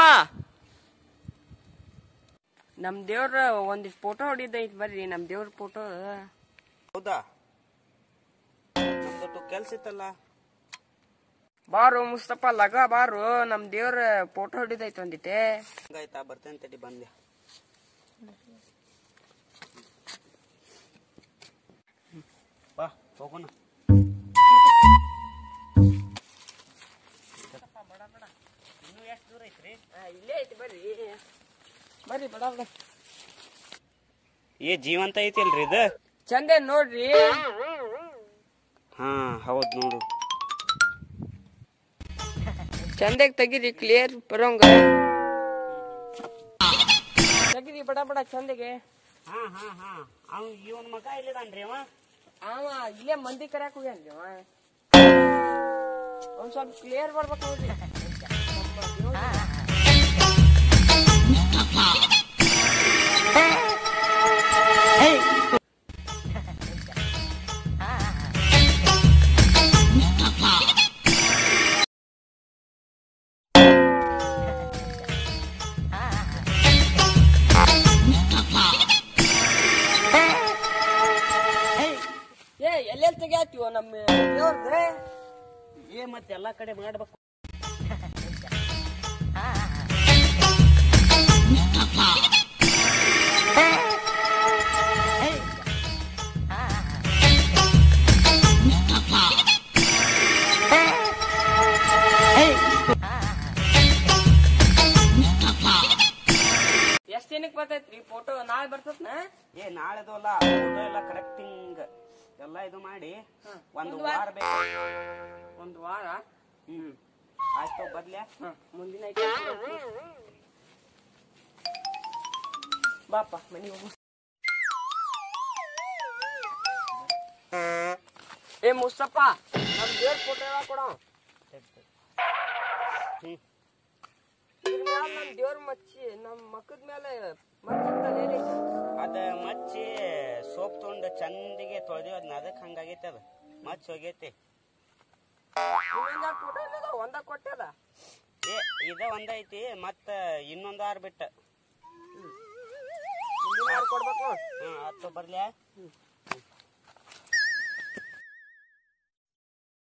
ನಮ್ ದೇವ್ರ ಒಂದಿಷ್ಟು ಫೋಟೋ ಹೊಡಿದೈತ್ ಬರ್ರಿ ನಮ್ ದೇವ್ರ ಫೋಟೋ ಹೌದಾ ನಮ್ದೊಟ್ಟು ಕೆಲ್ಸ ಇತ್ತಲ್ಲ ಬಾರು ಮುಸ್ತಫಾ ಲಗ ಬಾರು ನಮ್ ದೇವ್ರ ಫೋಟೋ ಹೊಡಿದೈತ್ ಒಂದಿಟ್ಟೆ ಹಂಗಾಯ್ತಾ ಬರ್ತೇನೆ ತಡಿ ಬಂದೆ ಬಾ ಹೋಗೋಣ ಇನ್ನು ಎಷ್ಟು ದೂರ ಐತ್ರಿ ಇಲ್ಲೇ ಐತಿ ಬರ್ರಿ ಬರ್ರಿ ಬಡ ಬಡ ಏ ಜೀವಂತ ಐತಿಲ್ರಿ ಇದು ಚಂದ ನೋಡ್ರಿ ಹಾ ಹೌದ್ ನೋಡು ಚಂದಾಗಿ ತೆಗಿರಿ ಕ್ಲಿಯರ್ ಬರೋಂಗ ತೆಗಿರಿ ಬಡ ಬಡ ಚಂದಗೆ ಹಾ ಹಾ ಹಾ ಅವ್ ಇವನ್ ಮಗ ಇಲ್ಲಿದಾನ್ರಿ ಅವ ಅವ ಇಲ್ಲೇ ಮಂದಿ ಕರ್ಯಾಕ ಹೋಗ್ಯಾನ್ರಿ ಅವ ಒಂದ್ ಸ್ವಲ್ಪ ಕ್ಲಿಯರ್ ಬರ್ಬೇಕು ನೋಡ್ರಿ ನಮ್ಮ ದೇವ್ರು. ಏ ಎಲ್ಲೆಲ್ಲಿ ತೆಗಿಯಾತಿವ ನಮ್ಮ ದೇವ್ರದ್ದು ಏ ಮತ್ತೆ ಎಲ್ಲಾ ಕಡೆ ಮಾಡ್ಬೇಕು ಎಷ್ಟ್ ದಿನಕ್ಕೆ ಬರ್ತೈತ್ರಿ ಫೋಟೋ ನಾಳೆ ಬರ್ತೈತ್ನ ಏ ನಾಳೆದು ಅಲ್ಲ ಫೋಟೋ ಎಲ್ಲ ಕರೆಕ್ಟಿಂಗ್ ಎಲ್ಲ ಇದು ಮಾಡಿ ಒಂದು ವಾರ ಬೇಕು ಒಂದ್ ವಾರ ಹ್ಮ್ ಆಯ್ತು ಬರ್ಲ್ಯಾ ಹ, ಮುಂದಿನ ಐತೆ. ಬಾಪ ಮನಿ ಹೋಗು ಏ ಮುಸ್ತಪ್ಪ ನಮ್ ದೇವ್ರ ಫೋಟೋ ಯಾವಾಗ ಕೊಡೋ ಹ್ಮ್ ಇದ್ರ ಮ್ಯಾಲ ನಮ್ ದೇವ್ರ ಮಚ್ಚಿ ನಮ್ ಮಕ್ಕದ ಮೇಲೆ ಮಚ್ಚಿ ಏನೈತಿ ಅದ ಮಚ್ಚಿ ಸೋಪ್ ತಗೊಂಡು ಚಂದಿಗೆ ತೊಳೆದಿವ್ ಅದನ್ನ ಅದಕ್ಕೆ ಹಂಗಾಗೈತೆ ಅದು ಮಚ್ಚಿ ಹೋಗೈತಿ ಇನ್ನೊಂದ ಫೋಟೋ ಇಲ್ಲದ ಒಂದ ಕೊಟ್ಟದ ಏ ಇದ ಒಂದೈತಿ ಮತ್ತ ಇನ್ನೊಂದು ಆರ್ ಬಿಟ್ಟ ಮುಂದಿನ ವಾರ ಕೊಡ್ಬೇಕು ನೋಡ್ ಹ್ಮ್ ಆತು ಬರ್ಲ್ಯಾ